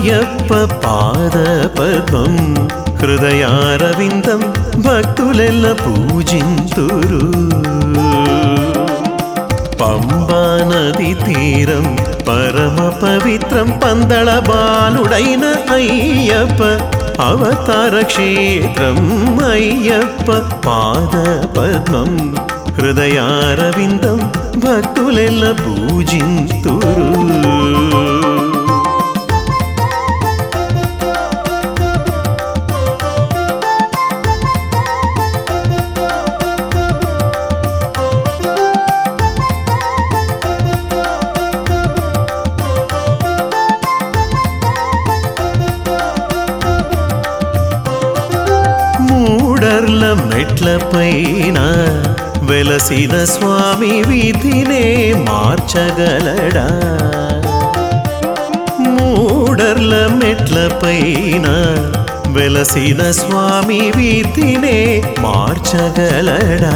అయ్యప్ప పాద పద్మం హృదయారవిందం భక్తులెల్ల పూజింతురు పంబా నది తీరం పరమ పవిత్రం పందళ బాలుడైన అయ్యప్ప అవతార క్షేత్రం అయ్యప్ప పాద పద్మం హృదయారవిందం భక్తులెల్ల పూజింతురు మూడర్ల మెట్ల పైన వెలసిన స్వామి విధినే మార్చగలడా మూడర్ల మెట్ల పైన వెలసిన స్వామి విధినే మార్చగలడా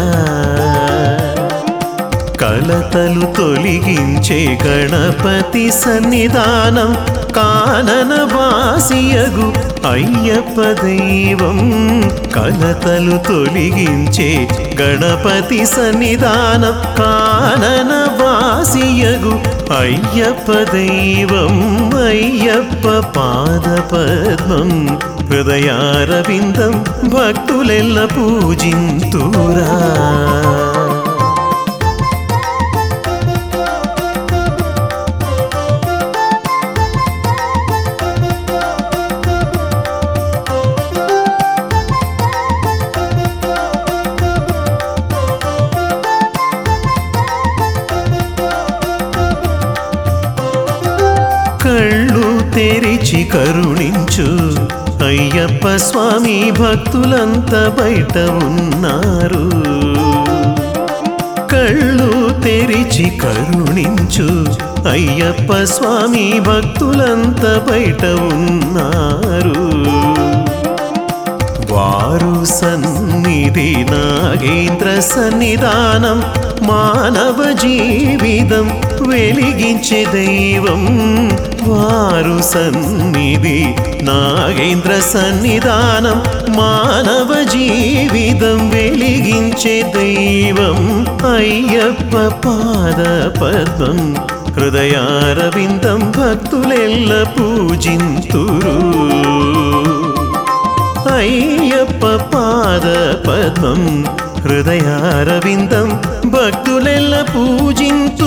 కలతలు తొలగించే గణపతి సన్నిధానం కానన వాసియగు అయ్యప్ప దైవం కలతలు తొలగించే గణపతి సన్నిధానం కానన వాసియగు అయ్యప్ప దైవం అయ్యప్ప పాద పద్మం హృదయారవిందం భక్తులెల్ల పూజింతురా కళ్ళు తెరిచి కరుణించు అయ్యప్ప స్వామి భక్తులంతా బయట ఉన్నారు కళ్ళు తెరిచి కరుణించు అయ్యప్ప స్వామి భక్తులంతా బయట ఉన్నారు వారు సన్నిధి నాగేంద్ర సన్నిధానం మానవ జీవితం వెలిగించే దైవం వారు సన్నిధి నాగేంద్ర సన్నిధానం మానవ జీవితం వెలిగించే దైవం అయ్యప్ప పాద పద్మం హృదయారవిందం భక్తులెల్ల పూజింతురు అయ్యప్ప పాద పద్మం హృదయారవిందం భక్తులెల్ల పూజించు